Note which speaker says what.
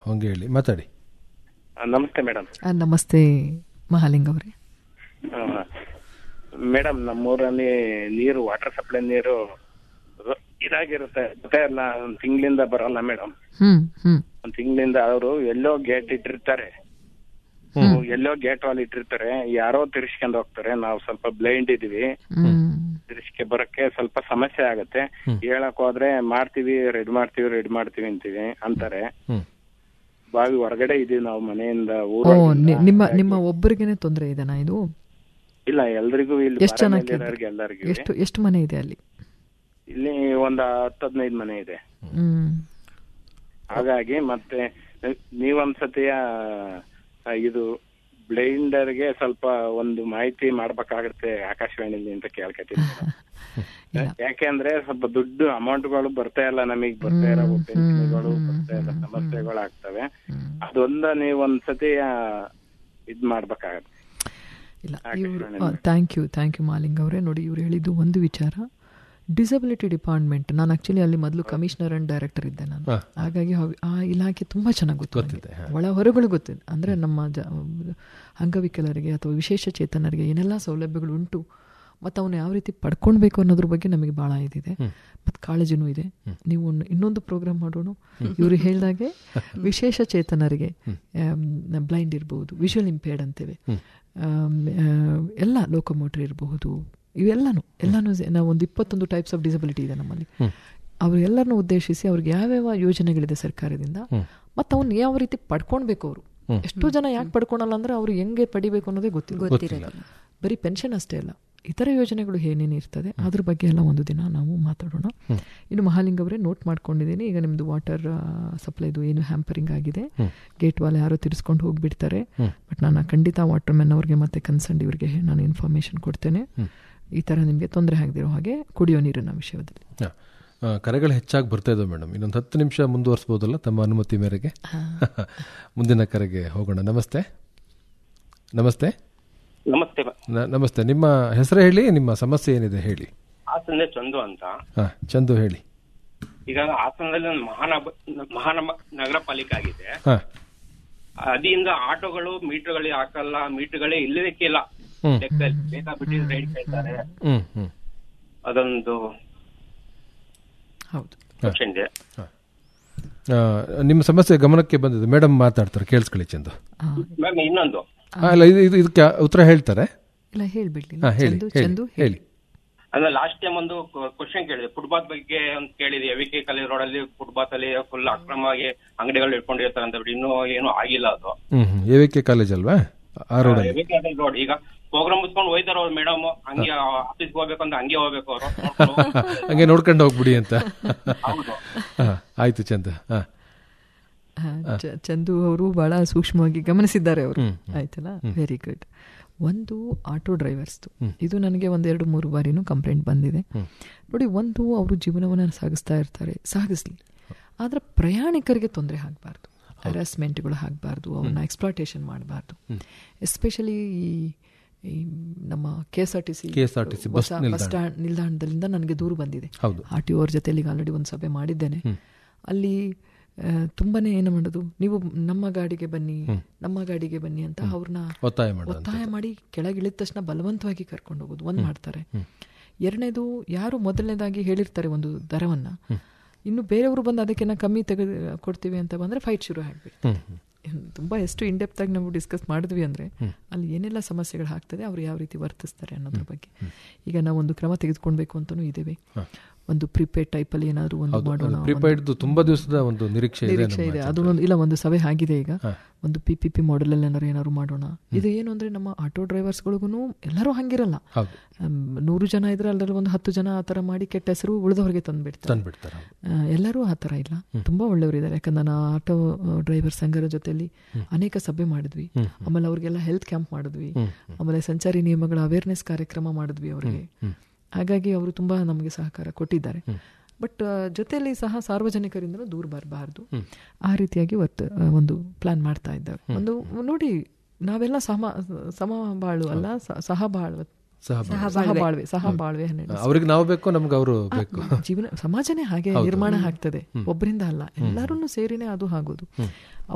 Speaker 1: ಹಂಗೆ ಹೇಳಿ ಮಾತಾಡಿ
Speaker 2: ನಮಸ್ತೆ ಮೇಡಮ್
Speaker 3: ಆ, ನಮಸ್ತೆ ಮಹಾಲಿಂಗ್ ಅವರೇ
Speaker 2: ಮೇಡಮ್ ನಮ್ಮೂರಲ್ಲಿ ನೀರು ವಾಟರ್ ಸಪ್ಲೈ ನೀರು ರ- ಇದಾಗಿರುತ್ತೆ ಮತ್ತೆ ಎಲ್ಲ ಒಂದ್ ತಿಂಗಳಿಂದ ಬರಲ್ಲ ಮೇಡಮ್
Speaker 3: ಹ್ಮ್ ಹ್ಮ್
Speaker 2: ಒಂದ್ ತಿಂಗಳಿಂದ ಅವರು ಎಲ್ಲೋ ಗೇಟ್ ಇಟ್ಟಿರ್ತಾರೆ ಎಲ್ಲೋ ಗೇಟ್ ವಾಲ್ ಇಟ್ಟಿರ್ತಾರೆ ಯಾರೋ ತಿರ್ಸ್ಕೊಂಡ್ ಹೋಗ್ತಾರೆ ನಾವು ಸ್ವಲ್ಪ ಬ್ಲೈಂಡ್ ಇದೀವಿ
Speaker 3: ಹ್ಮ್
Speaker 2: ತಿರ್ಸ್ಕೆ ಬರಕ್ಕೆ ಸ್ವಲ್ಪ ಸಮಸ್ಯೆ ಆಗತ್ತೆ ಹೇಳಕ್ ಹೋದ್ರೆ ಮಾಡ್ತೀವಿ ರೆಡಿ ಮಾಡ್ತೀವಿ ರೆಡಿ ಮಾಡ್ತೀವಿ ಅಂತೀವಿ ಅಂತಾರೆ
Speaker 1: ಹ್ಮ್
Speaker 2: ಬಾವಿ ಹೊರಗಡೆ ಇದೀವಿ ನಾವು ಮನೆಯಿಂದ
Speaker 3: ಓ
Speaker 2: ಊರ
Speaker 3: ನಿ- ನಿಮ್ಮ ನಿಮ್ಮ ಒಬ್ಬರಿಗೇನೆ ತೊಂದರೆ ಇದೆನಾ ಇದು
Speaker 2: ಇಲ್ಲ ಎಲ್ರಿಗೂ ಇಲ್ಲಿ
Speaker 3: ಎಷ್ಟು ಜನಕ್ಕೆ ಇದೆ?
Speaker 2: ಬಾರಮೇಲಿರೋರ್ಗೆ ಎಲ್ಲರಿಗೂ
Speaker 3: ಎಷ್ಟು ಎಷ್ಟು ಮನೆ ಇದೆ ಅಲ್ಲಿ
Speaker 2: ಇಲ್ಲಿ ಒಂದ್ ಹತ್ತು ಹದಿನೈದು ಮನೆ ಇದೆ
Speaker 3: ಹ್ಮ್
Speaker 2: ಹಾಗಾಗಿ ಮತ್ತೆ ನೀವೊಂದ್ಸತಿಯ ಆ, ಇದು ಬ್ಲೈಂಡರ್ಗೆ ಸ್ವಲ್ಪ ಒಂದು ಮಾಹಿತಿ ಮಾಡ್ಬೇಕಾಗತ್ತೆ ಆಕಾಶವಾಣಿಲಿ ಅಂತ ಕೇಳ್ಕೊತೀನಿ
Speaker 3: ಇಲ್ಲ
Speaker 2: ಯಾಕೆಂದ್ರೆ ಸ್ವಲ್ಪ ದುಡ್ಡು ಅಮೌಂಟ್ಗಳು ಬರ್ತಾ ಇಲ್ಲ ನಮಗ್ ಬರ್ತಾ ಇರೋ ಪೆನ್ಷನ್ಗಳು ಬರ್ತಾ ಇಲ್ಲ ಸಮಸ್ಯೆಗಳು ಆಗ್ತವೆ ಅದೊಂದ ನೀವು ಒಂದ್ಸತಿ ಆ, ಇದ್ ಮಾಡ್ಬೇಕಾಗತ್ತೆ
Speaker 3: ಇಲ್ಲ ಇವರು thank you thank you Maling ಅವರೇ ನೋಡಿ ಇವ್ರು ಹೇಳಿದ್ದು ಒಂದು ವಿಚಾರ ಡಿಸಬಿಲಿಟಿ ಡಿಪಾರ್ಟ್ಮೆಂಟ್ ನಾನು ಆಕ್ಚುಲಿ ಅಲ್ಲಿ ಮೊದಲು ಕಮಿಷನರ್ ಅಂಡ್ ಡೈರೆಕ್ಟರ್ ಇದ್ದೆ ನಾನು ಹಾಗಾಗಿ ಅವ್- ಆ ಇಲಾಖೆ ತುಂಬಾ ಚೆನ್ನಾಗಿ ಗೊತ್ತು ನನಗೆ. ಒಳ ಹೊರಗಳು ಗೊತ್ತಿದೆ ಅಂದ್ರೆ ನಮ್ಮ ಜ ಅಂಗವಿಕಲರಿಗೆ ಅಥವಾ ವಿಶೇಷ ಚೇತನರಿಗೆ ಏನೆಲ್ಲ ಸೌಲಭ್ಯಗಳು ಉಂಟು ಮತ್ತು ಅವನು ಯಾವ ರೀತಿ ಪಡ್ಕೊಳ್ಬೇಕು ಅನ್ನೋದ್ರ ಬಗ್ಗೆ ನಮಗೆ ಭಾಳ ಇದಿದೆ ಮತ್ತು ಕಾಳಜಿನೂ ಇದೆ ನೀವು ಒಂದು- ಇನ್ನೊಂದು ಪ್ರೋಗ್ರಾಮ್ ಮಾಡೋಣ ಇವರು ಹೇಳಿದಾಗೆ ವಿಶೇಷ ಚೇತನರಿಗೆ ಬ್ಲೈಂಡ್ ಇರ್ಬೋದು ವಿಷುವಲ್ ಇಂಪೇರ್ಡ್ ಅಂತೇವೆ ಆಮ್, ಆ, ಎಲ್ಲ ಲೋಕೋಮೋಟರ್ ಇರಬಹುದು ಇವೆಲ್ಲನೂ ಎಲ್ಲನೂ ಸೆ- ನಾವು ಒಂದು ಇಪ್ಪತ್ತೊಂದು ಟೈಪ್ಸ್ ಆಫ್ ಡಿಸಬಿಲಿಟಿ ಇದೆ ನಮ್ಮಲ್ಲಿ ಅವರೆಲ್ಲರನ್ನು ಉದ್ದೇಶಿಸಿ ಅವ್ರಿಗೆ ಯಾವ್ಯಾವ ಯೋಜನೆಗಳಿದೆ ಸರ್ಕಾರದಿಂದ ಮತ್ತು ಅವನ್ನ ಯಾವ ರೀತಿ ಪಡ್ಕೊಳ್ಬೇಕು ಅವರು ಎಷ್ಟೋ ಜನ ಯಾಕೆ ಪಡ್ಕೊಳಲ್ಲ ಅಂದ್ರೆ ಅವ್ರು ಹೆಂಗೆ ಪಡಿಬೇಕು ಅನ್ನೋದೇ ಗೊತ್ತಿಲ್ಲ ಬರೀ ಪೆನ್ಷನ್ ಅಷ್ಟೇ ಅಲ್ಲ ಇತರ ಯೋಜನೆಗಳು ಏನೇನು ಇರ್ತದೆ ಅದ್ರ ಬಗ್ಗೆ ಎಲ್ಲ ಒಂದು ದಿನ ನಾವು ಮಾತಾಡೋಣ ಇನ್ನು ಮಹಾಲಿಂಗ್ ಅವರೇ ನೋಟ್ ಮಾಡ್ಕೊಂಡಿದ್ದೀನಿ ಈಗ ನಿಮ್ದು ವಾಟರ್ ಸಪ್ಲೈದು ಏನು ಹ್ಯಾಂಪರಿಂಗ್ ಆಗಿದೆ ಗೇಟ್ ವಾಲ್ ಯಾರೋ ತಿರ್ಸ್ಕೊಂಡು ಹೋಗ್ಬಿಡ್ತಾರೆ ಬಟ್ ನಾನು ಖಂಡಿತ ವಾಟರ್ ಮ್ಯಾನ್ ಅವ್ರಿಗೆ ಮತ್ತೆ ಕನ್ಸರ್ನ್ ಇವರಿಗೆ ನಾನು ಇನ್ಫಾರ್ಮೇಶನ್ ಕೊಡ್ತೇನೆ ಈ ಥರ ನಿಮಗೆ ತೊಂದರೆ ಆಗದಿರೋ ಹಾಗೆ ಕುಡಿಯೋ ನೀರಿನ ವಿಷಯದಲ್ಲಿ
Speaker 1: ಹಾ. ಆ, ಕರೆಗಳು ಹೆಚ್ಚಾಗಿ ಬರ್ತಾ ಇದಾವೆ ಮೇಡಮ್ ಇನ್ನೊಂದು ಹತ್ತು ನಿಮಿಷ ಮುಂದುವರಿಸ್ಬೋದಲ್ಲ ತಮ್ಮ ಅನುಮತಿ ಮೇರೆಗೆ ಮುಂದಿನ ಕರೆಗೆ ಹೋಗೋಣ ನಮಸ್ತೆ ನಮಸ್ತೆ
Speaker 4: ನಮಸ್ತೆ
Speaker 1: ನ- ನಮಸ್ತೆ ನಿಮ್ಮ ಹೆಸರು ಹೇಳಿ ನಿಮ್ಮ ಸಮಸ್ಯೆ ಏನಿದೆ ಹೇಳಿ
Speaker 4: ಹಾಸನದ ಚಂದು ಅಂತ
Speaker 1: ಹಾ ಚಂದು ಹೇಳಿ
Speaker 4: ಈಗ ಹಾಸನದಲ್ಲಿ ಒಂದು ಮಹಾನಗ ಮಹಾನಗ ನಗರ ಪಾಲಿಕೆ ಆಗಿದೆ
Speaker 1: ಹಾ
Speaker 4: ಅದಿಯಿಂದ ಆಟೋಗಳು ಮೀಟರ್ಗಳೇ ಹಾಕಲ್ಲ ಮೀಟರ್ಗಳೇ ಇಲ್ಲದಕ್ಕಿಲ್ಲ
Speaker 1: ಹ್ಮ್.
Speaker 4: ಲೆಕ್ಕದಲ್ಲಿ ಬೇಕಾಬಿಟ್ಟು ರೈಡ್ ಕೇಳ್ತಾರೆ
Speaker 1: ಹ್ಮ್ ಹ್ಮ್
Speaker 4: ಅದೊಂದು
Speaker 3: ಹೌದು
Speaker 4: ಕ್ವಶನ್ ಇದೆ
Speaker 1: ಆ, ನಿಮ್ಮ ಸಮಸ್ಯೆ ಗಮನಕ್ಕೆ ಬಂದಿದೆ ಮೇಡಮ್ ಮಾತಾಡ್ತಾರೆ ಕೇಳಿಸ್ಕೊಳ್ಳಿ ಚಂದು
Speaker 4: ಮ್ಯಾಮ್ ಇನ್ನೊಂದು
Speaker 1: ಆ, ಇಲ್ಲ ಇದು ಇದು- ಇದಕ್ಕೆ ಉತ್ತರ ಹೇಳ್ತಾರೆ
Speaker 3: ಇಲ್ಲ ಹೇಳ್ಬಿಡ್ಲಿ
Speaker 1: ಹಾ ಹೇಳಿ
Speaker 3: ಚಂದು
Speaker 1: ಹೇಳಿ
Speaker 3: ಚಂದು
Speaker 1: ಹೇಳಿ
Speaker 4: ಅಂದ್ರೆ ಲಾಸ್ಟ್ ಟೈಮ್ ಒಂದು ಕ್ವಶನ್ ಕೇಳಿದೆ ಫುಟ್ಪಾತ್ ಬಗ್ಗೆ ಒಂದು ಕೇಳಿದೆ A V K college road ಅಲ್ಲಿ ಫುಟ್ಪಾತ್ ಅಲ್ಲಿ ಫುಲ್ ಅಕ್ರಮವಾಗಿ ಅಂಗಡಿಗಳು ಇಟ್ಕೊಂಡಿರ್ತಾರೆ ಅಂತ ಬಿಟ್ಟು ಇನ್ನೂ ಏನು ಆಗಿಲ್ಲ ಅದು
Speaker 1: ಹ್ಮ್ ಹ್ಮ್ ಎ ವಿ ಕೆ ಕಾಲೇಜ್ ಅಲ್ವಾ ಆ ರೋಡಲ್ಲಿ
Speaker 4: ಎ ವಿ ಕೆ ರೋಡ್ ಈಗ ಪ್ರೋಗ್ರಾಮ್ ಮುಚ್ಕೊಂಡು ಹೋಯ್ತಾರ ಅವ್ರು ಮೇಡಮ್ ಹಂಗೆ ಆಫೀಸ್ಗೆ ಹೋಗ್ಬೇಕು ಅಂತ ಹಂಗೆ ಹೋಗ್ಬೇಕು ಅವರು
Speaker 1: ಹಂಗೆ ನೋಡ್ಕೊಂಡು ಹೋಗ್ಬಿಡಿ ಅಂತ ಹಾ, ಆಯ್ತು ಚಂದ ಹಾ
Speaker 3: ಹಾ, ಚ- ಚಂದು ಅವರು ಬಹಳ ಸೂಕ್ಷ್ಮವಾಗಿ ಗಮನಿಸಿದ್ದಾರೆ ಅವರು ಆಯ್ತಲ್ಲ ವೆರಿ ಗುಡ್ ಒಂದು ಆಟೋ ಡ್ರೈವರ್ಸ್ದು ಇದು ನನಗೆ ಒಂದೆರಡು ಮೂರು ಬಾರಿನೂ ಕಂಪ್ಲೇಂಟ್ ಬಂದಿದೆ ನೋಡಿ ಒಂದು ಅವರು ಜೀವನವನ್ನು ಸಾಗಿಸ್ತಾ ಇರ್ತಾರೆ ಸಾಗಿಸ್ಲಿ ಆದ್ರೆ ಪ್ರಯಾಣಿಕರಿಗೆ ತೊಂದರೆ ಆಗಬಾರ್ದು ಹರಾಸ್ಮೆಂಟ್ಗಳು ಆಗಬಾರ್ದು ಅವ್ರನ್ನ ಎಕ್ಸ್ಪ್ಲಾಟೇಷನ್ ಮಾಡಬಾರ್ದು ಎಸ್ಪೆಷಲಿ ಈ ಈ ನಮ್ಮ K S R T C
Speaker 1: KSRTC bus ನಿಲ್ದಾಣ.
Speaker 3: ಸ್ಟ್ಯಾಂಡ್ ನಿಲ್ದಾಣದಲ್ಲಿಂದ ನನಗೆ ದೂರು ಬಂದಿದೆ
Speaker 1: ಹೌದು.
Speaker 3: ಆರ್ ಟಿ ಅವ್ರ ಜೊತೆಲಿ ಈಗ ಆಲ್ರೆಡಿ ಒಂದು ಸಭೆ ಮಾಡಿದ್ದೇನೆ ಅಲ್ಲಿ ಆ, ತುಂಬಾನೇ ಏನು ಮಾಡೋದು ನೀವು ನಮ್ಮ ಗಾಡಿಗೆ ಬನ್ನಿ ನಮ್ಮ ಗಾಡಿಗೆ ಬನ್ನಿ ಅಂತ ಅವ್ರನ್ನ
Speaker 1: ಒತ್ತಾಯ ಮಾಡೋದು
Speaker 3: ಒತ್ತಾಯ ಮಾಡಿ ಕೆಳಗಿಳಿದ ತಕ್ಷಣ ಬಲವಂತವಾಗಿ ಕರ್ಕೊಂಡು ಹೋಗೋದು ಒಂದು ಮಾಡ್ತಾರೆ ಎರಡನೇದು ಯಾರು ಮೊದಲನೇದಾಗಿ ಹೇಳಿರ್ತಾರೆ ಒಂದು ದರವನ್ನ ಇನ್ನು ಬೇರೆಯವರು ಬಂದು ಅದಕ್ಕಿಂತ ಕಮ್ಮಿ ತೆಗೆದು ಕೊಡ್ತೀವಿ ಅಂತ ಬಂದ್ರೆ ಫೈಟ್ ಶುರು ಆಗ್ಬಿಡ್ತು ತುಂಬಾ ಎಷ್ಟು ಇನ್ಡೆಪ್ತ್ ಆಗಿ ನಾವು ಡಿಸ್ಕಸ್ ಮಾಡಿದ್ವಿ ಅಂದ್ರೆ ಅಲ್ಲಿ ಏನೆಲ್ಲ ಸಮಸ್ಯೆಗಳು ಆಗ್ತದೆ ಅವ್ರು ಯಾವ ರೀತಿ ವರ್ತಿಸ್ತಾರೆ ಅನ್ನೋದ್ರ ಬಗ್ಗೆ ಈಗ ನಾವು ಒಂದು ಕ್ರಮ ತೆಗೆದುಕೊಳ್ಬೇಕು ಅಂತಾನೂ ಇದ್ದೇವೆ ಒಂದು ಪ್ರಿಪೇಡ್ ಟೈಪ್ ಅಲ್ಲಿ ಏನಾದ್ರು ಒಂದು ಮಾಡೋಣ
Speaker 1: ಪ್ರಿಪೇಯ್ಡ್ದು ತುಂಬಾ ದಿವಸದ ಒಂದು ನಿರೀಕ್ಷೆ ಇದೆ
Speaker 3: ನಿರೀಕ್ಷೆ ಇದೆ ಅದು ಒಂದು ಇಲ್ಲ ಒಂದು ಸಭೆ ಆಗಿದೆ ಈಗ ಒಂದು ಪಿ ಪಿ ಪಿ ಮಾಡೆಲ್ ಅಲ್ಲಿ ಏನಾದ್ರು ಏನಾದ್ರು ಮಾಡೋಣ ಇದು ಏನು ಅಂದ್ರೆ ನಮ್ಮ ಆಟೋ ಡ್ರೈವರ್ಸ್ಗಳಿಗೂ ಎಲ್ಲರೂ ಹಂಗಿರಲ್ಲ
Speaker 1: ಹೌದು
Speaker 3: ಅಮ್, ನೂರು ಜನ ಇದ್ರೆ ಅದ್ರಲ್ಲಿ ಒಂದು ಹತ್ತು ಜನ ಆ ಥರ ಮಾಡಿ ಕೆಟ್ಟ ಹೆಸರು ಉಳಿದವರಿಗೆ ತಂದ್ಬಿಡ್ತಾರೆ
Speaker 1: ತಂದ್ಬಿಡ್ತಾರೆ
Speaker 3: ಆ, ಎಲ್ಲರೂ ಆ ಥರ ಇಲ್ಲ ತುಂಬಾ ಒಳ್ಳೆಯವರಿದ್ದಾರೆ ಯಾಕಂದ್ರೆ ನಾನು ಆಟೋ ಡ್ರೈವರ್ ಸಂಘದ ಜೊತೆಲಿ ಅನೇಕ ಸಭೆ ಮಾಡಿದ್ವಿ ಆಮೇಲೆ ಅವ್ರಿಗೆಲ್ಲ ಹೆಲ್ತ್ ಕ್ಯಾಂಪ್ ಮಾಡಿದ್ವಿ ಆಮೇಲೆ ಸಂಚಾರಿ ನಿಯಮಗಳ ಅವೇರ್ನೆಸ್ ಕಾರ್ಯಕ್ರಮ ಮಾಡಿದ್ವಿ ಅವರಿಗೆ ಹಾಗಾಗಿ ಅವರು ತುಂಬಾ ನಮಗೆ ಸಹಕಾರ ಕೊಟ್ಟಿದ್ದಾರೆ ಬಟ್ ಜೊತೆಯಲ್ಲಿ ಸಹ ಸಾರ್ವಜನಿಕರಿಂದ ದೂರ ಬರಬಾರ್ದು ಆ ರೀತಿಯಾಗಿ ಒತ್ತು ಆ, ಒಂದು ಪ್ಲಾನ್ ಮಾಡ್ತಾ ಇದ್ದಾರೆ ಒಂದು ನೋಡಿ ನಾವೆಲ್ಲ ಸಮ ಸಮ ಬಾಳು ಅಲ್ಲ ಸ- ಸಹ ಬಾಳ್ವ
Speaker 1: ಸಹ
Speaker 3: ಸಹ ಬಾಳ್ವೆ ಸಹ ಬಾಳ್ವೆ ಹನ್ನೆರಡು
Speaker 1: ಅವ್ರಿಗೆ ನಾವು ಬೇಕು ನಮ್ಗೆ ಅವರು ಬೇಕು
Speaker 3: ಜೀವನ ಸಮಾಜನೇ ಹಾಗೆ ನಿರ್ಮಾಣ ಆಗ್ತದೆ ಒಬ್ಬರಿಂದ ಅಲ್ಲ ಎಲ್ಲರೂ ಸೇರಿನೇ ಅದು ಆಗೋದು